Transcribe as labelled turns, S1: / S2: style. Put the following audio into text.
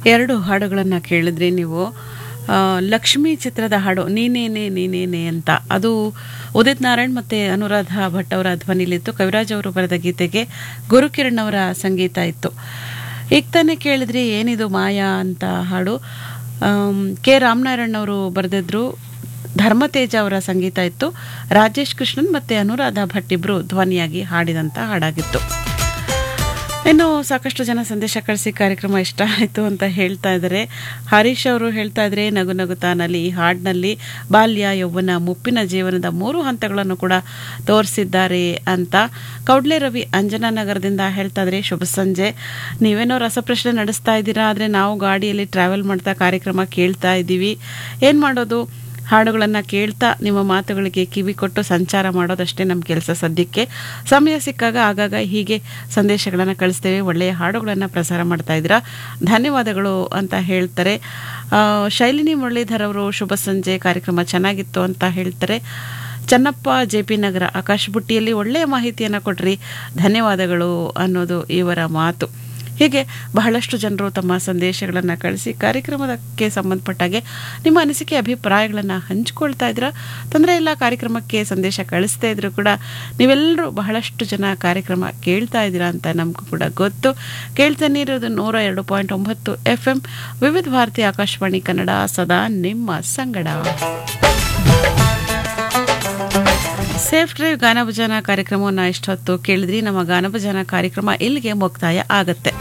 S1: ಎರಡು ಹಾಡುಗಳನ್ನು ಕೇಳಿದ್ರಿ ನೀವು ಆ, ಲಕ್ಷ್ಮಿ ಚಿತ್ರದ ಹಾಡು ನೀನೇನೆ ನೀನೇನೆ ಅಂತ ಅದು ಉದಿತ್ ನಾರಾಯಣ್ ಮತ್ತು ಅನುರಾಧ ಭಟ್ ಅವರ ಧ್ವನಿಲಿತ್ತು ಕವಿರಾಜ್ ಅವರು ಬರೆದ ಗೀತೆಗೆ ಗುರುಕಿರಣ್ ಅವರ ಸಂಗೀತ ಇತ್ತು ಈಗ ತಾನೇ ಕೇಳಿದ್ರಿ ಏನಿದು ಮಾಯಾ ಅಂತ ಹಾಡು ಆಮ್, ಕೆ ರಾಮನಾರಾಯಣ್ ಅವರು ಬರೆದಿದ್ರು ಧರ್ಮತೇಜ ಅವರ ಸಂಗೀತ ಇತ್ತು ರಾಜೇಶ್ ಕೃಷ್ಣನ್ ಮತ್ತು ಅನುರಾಧ ಭಟ್ ಇಬ್ಬರು ಧ್ವನಿಯಾಗಿ ಹಾಡಿದಂಥ ಹಾಡಾಗಿತ್ತು ಇನ್ನು ಸಾಕಷ್ಟು ಜನ ಸಂದೇಶ ಕಳಿಸಿ ಕಾರ್ಯಕ್ರಮ ಇಷ್ಟ ಆಯಿತು ಅಂತ ಹೇಳ್ತಾ ಇದ್ದಾರೆ ಹರೀಶ್ ಅವರು ಹೇಳ್ತಾ ಇದ್ರೆ ನಗು ನಗುತ್ತಾನಲ್ಲಿ ಈ ಹಾಡಿನಲ್ಲಿ ಬಾಲ್ಯ ಯೌವನ ಮುಪ್ಪಿನ ಜೀವನದ ಮೂರು ಹಂತಗಳನ್ನು ಕೂಡ ತೋರಿಸಿದ್ದಾರೆ ಅಂತ ಕೌಡ್ಲೆ ರವಿ ಅಂಜನಾ ನಗರದಿಂದ ಹೇಳ್ತಾ ಇದ್ರೆ ಶುಭ ಸಂಜೆ ನೀವೇನೋ ರಸಪ್ರಶ್ನೆ ನಡೆಸ್ತಾ ಇದ್ದೀರಾ ಆದರೆ ನಾವು ಗಾಡಿಯಲ್ಲಿ ಟ್ರಾವೆಲ್ ಮಾಡ್ತಾ ಕಾರ್ಯಕ್ರಮ ಕೇಳ್ತಾ ಇದ್ದೀವಿ ಏನು ಮಾಡೋದು ಹಾಡುಗಳನ್ನು ಕೇಳ್ತಾ ನಿಮ್ಮ ಮಾತುಗಳಿಗೆ ಕಿವಿ ಕೊಟ್ಟು ಸಂಚಾರ ಮಾಡೋದಷ್ಟೇ ನಮ್ಮ ಕೆಲಸ ಸದ್ಯಕ್ಕೆ ಸಮಯ ಸಿಕ್ಕಾಗ ಆಗಾಗ ಹೀಗೆ ಸಂದೇಶಗಳನ್ನು ಕಳಿಸ್ತೇವೆ ಒಳ್ಳೆಯ ಹಾಡುಗಳನ್ನು ಪ್ರಸಾರ ಮಾಡ್ತಾ ಇದ್ದೀರಾ ಧನ್ಯವಾದಗಳು ಅಂತ ಹೇಳ್ತಾರೆ ಆ, ಶೈಲಿನಿ ಮುರಳೀಧರ್ ಅವರು ಶುಭ ಸಂಜೆ ಕಾರ್ಯಕ್ರಮ ಚೆನ್ನಾಗಿತ್ತು ಅಂತ ಹೇಳ್ತಾರೆ ಚನ್ನಪ್ಪ ಜೆ ಪಿ ನಗರ ಆಕಾಶ ಬುಟ್ಟಿಯಲ್ಲಿ ಒಳ್ಳೆಯ ಮಾಹಿತಿಯನ್ನು ಕೊಟ್ರಿ ಧನ್ಯವಾದಗಳು ಅನ್ನೋದು ಇವರ ಮಾತು ಹೀಗೆ ಬಹಳಷ್ಟು ಜನರು ತಮ್ಮ ಸಂದೇಶಗಳನ್ನು ಕಳಿಸಿ ಕಾರ್ಯಕ್ರಮಕ್ಕೆ ಸಂಬಂಧಪಟ್ಟಾಗೆ ನಿಮ್ಮ ಅನಿಸಿಕೆ ಅಭಿಪ್ರಾಯಗಳನ್ನು ಹಂಚಿಕೊಳ್ತಾ ಇದ್ರ ತೊಂದರೆ ಇಲ್ಲ ಕಾರ್ಯಕ್ರಮಕ್ಕೆ ಸಂದೇಶ ಕಳಿಸ್ತಾ ಇದ್ರು ಕೂಡ ನೀವೆಲ್ಲರೂ ಬಹಳಷ್ಟು ಜನ ಕಾರ್ಯಕ್ರಮ ಕೇಳ್ತಾ ಇದ್ದೀರಾ ಅಂತ ನಮಗೂ ಕೂಡ ಗೊತ್ತು ಕೇಳ್ತಾನೆ ಇರೋದು ನೂರ ಎರಡು ಪಾಯಿಂಟ್ ಒಂಬತ್ತು ಎಫ್ ಎಂ ವಿವಿಧ ಭಾರತಿ ಆಕಾಶವಾಣಿ ಕನ್ನಡ ಸದಾ ನಿಮ್ಮ ಸಂಗಡ ಸೇಫ್ ಡ್ರೈವ್ ಗಾನಭಜನ ಕಾರ್ಯಕ್ರಮವನ್ನು ಇಷ್ಟೊತ್ತು ಕೇಳಿದ್ರಿ ನಮ್ಮ ಗಾನಭಜನ ಕಾರ್ಯಕ್ರಮ ಇಲ್ಲಿಗೆ ಮುಕ್ತಾಯ ಆಗತ್ತೆ